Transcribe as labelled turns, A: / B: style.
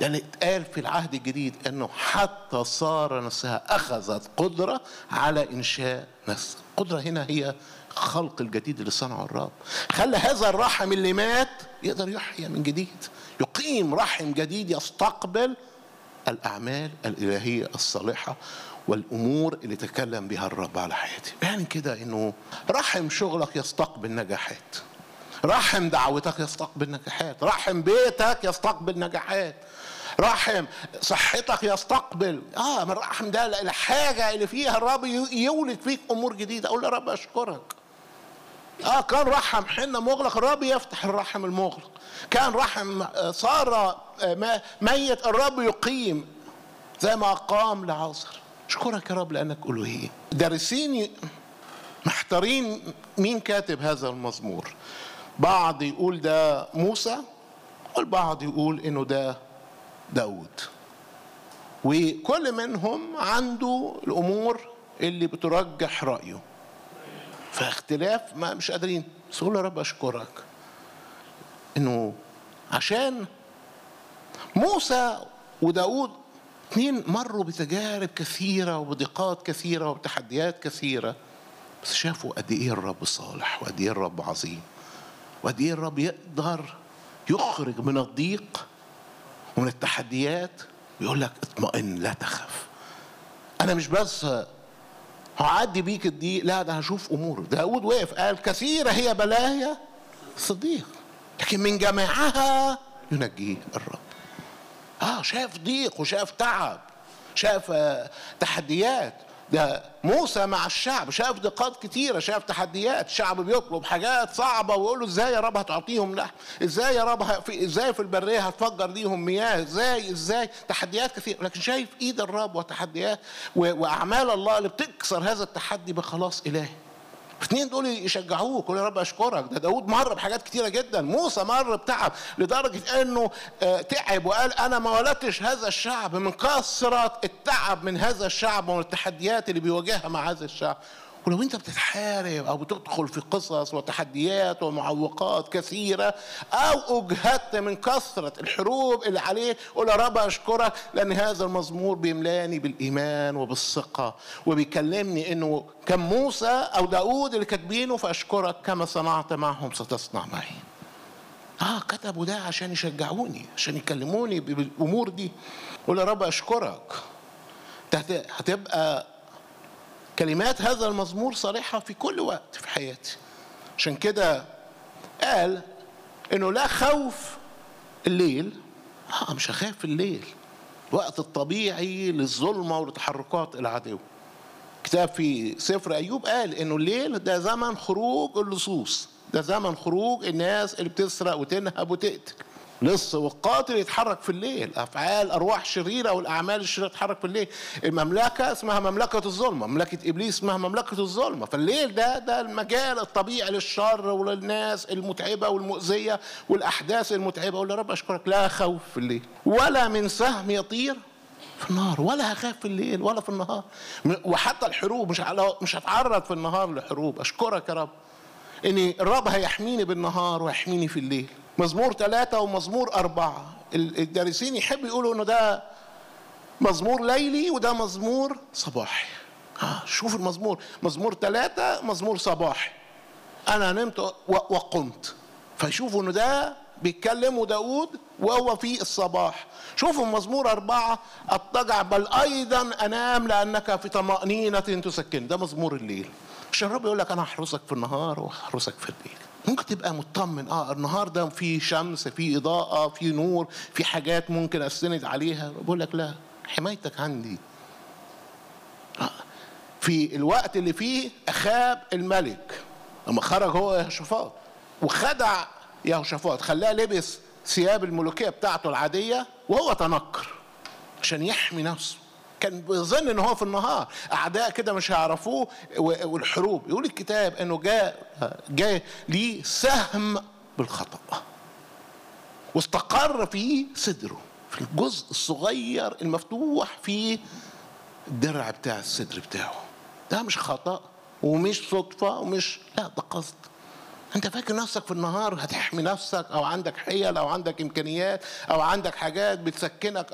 A: ده اللي اتقال في العهد الجديد انه حتى صار نفسها اخذت قدره على انشاء نسل القدره هنا هي خلق الجديد اللي صنعه الرب خلى هذا الرحم اللي مات يقدر يحيى من جديد يقيم رحم جديد يستقبل الاعمال الالهيه الصالحه والامور اللي تكلم بها الرب على حياتي يعني كده انه رحم شغلك يستقبل نجاحات رحم دعوتك يستقبل نجاحات رحم بيتك يستقبل نجاحات رحم صحتك يستقبل اه من الرحم ده الحاجه اللي فيها الرب يولد فيك امور جديده اقول يا رب اشكرك اه كان رحم حنه مغلق الرب يفتح الرحم المغلق كان رحم صار ميت الرب يقيم زي ما قام لعازر اشكرك يا رب لانك الوهي دارسين محتارين مين كاتب هذا المزمور بعض يقول ده موسى والبعض يقول انه ده داود وكل منهم عنده الامور اللي بترجح رايه فاختلاف ما مش قادرين بس يا رب اشكرك انه عشان موسى وداود اثنين مروا بتجارب كثيرة وبضيقات كثيرة وبتحديات كثيرة بس شافوا قد ايه الرب صالح وقد ايه الرب عظيم وقد ايه الرب يقدر يخرج من الضيق ومن التحديات ويقول لك اطمئن لا تخف انا مش بس هعدي بيك الضيق لا ده هشوف امور داود وقف قال كثيره هي بلايا صديق لكن من جميعها ينجيه الرب اه شاف ضيق وشاف تعب شاف تحديات ده موسى مع الشعب شاف ضيقات كتيره شاف تحديات الشعب بيطلب حاجات صعبه ويقول له ازاي يا رب هتعطيهم لحم ازاي يا رب في ازاي في البريه هتفجر ليهم مياه ازاي ازاي تحديات كثيره لكن شايف ايد الرب وتحديات واعمال الله اللي بتكسر هذا التحدي بخلاص الهي الاثنين دول يشجعوه يقول يا رب اشكرك ده داود مر بحاجات كتيره جدا موسى مر بتعب لدرجه انه تعب وقال انا ما ولدتش هذا الشعب من كثره التعب من هذا الشعب ومن التحديات اللي بيواجهها مع هذا الشعب ولو انت بتتحارب او بتدخل في قصص وتحديات ومعوقات كثيره او اجهدت من كثره الحروب اللي عليه قول يا رب اشكرك لان هذا المزمور بيملاني بالايمان وبالثقه وبيكلمني انه كان موسى او داود اللي كاتبينه فاشكرك كما صنعت معهم ستصنع معي اه كتبوا ده عشان يشجعوني عشان يكلموني بالامور دي قول يا رب اشكرك هتبقى كلمات هذا المزمور صالحة في كل وقت في حياتي عشان كده قال انه لا خوف الليل اه مش هخاف في الليل الوقت الطبيعي للظلمة ولتحركات العدو كتاب في سفر أيوب قال إنه الليل ده زمن خروج اللصوص ده زمن خروج الناس اللي بتسرق وتنهب وتقتل لص والقاتل يتحرك في الليل افعال ارواح شريره والاعمال الشريره تتحرك في الليل المملكه اسمها مملكه الظلمه مملكه ابليس اسمها مملكه الظلمه فالليل ده ده المجال الطبيعي للشر وللناس المتعبه والمؤذيه والاحداث المتعبه اقول يا رب اشكرك لا خوف في الليل ولا من سهم يطير في النهار ولا هخاف في الليل ولا في النهار وحتى الحروب مش مش هتعرض في النهار لحروب اشكرك يا رب ان الرب هيحميني بالنهار ويحميني في الليل مزمور ثلاثة ومزمور أربعة الدارسين يحب يقولوا إنه ده مزمور ليلي وده مزمور صباحي آه شوف المزمور مزمور ثلاثة مزمور صباحي أنا نمت وقمت فيشوفوا إنه ده بيتكلموا داود وهو في الصباح شوفوا مزمور أربعة أضطجع بل أيضا أنام لأنك في طمأنينة تسكن ده مزمور الليل عشان الرب يقول لك أنا هحرسك في النهار وهحرسك في الليل ممكن تبقى مطمن اه النهار ده في شمس في اضاءه في نور في حاجات ممكن استند عليها بقول لك لا حمايتك عندي آه. في الوقت اللي فيه اخاب الملك لما خرج هو يهوشافاط وخدع يهوشافاط خلاه لبس ثياب الملوكيه بتاعته العاديه وهو تنكر عشان يحمي نفسه كان بيظن ان هو في النهار اعداء كده مش هيعرفوه والحروب يقول الكتاب انه جاء جاء ليه سهم بالخطا واستقر في صدره في الجزء الصغير المفتوح في الدرع بتاع الصدر بتاعه ده مش خطا ومش صدفه ومش لا ده قصد انت فاكر نفسك في النهار هتحمي نفسك او عندك حيل او عندك امكانيات او عندك حاجات بتسكنك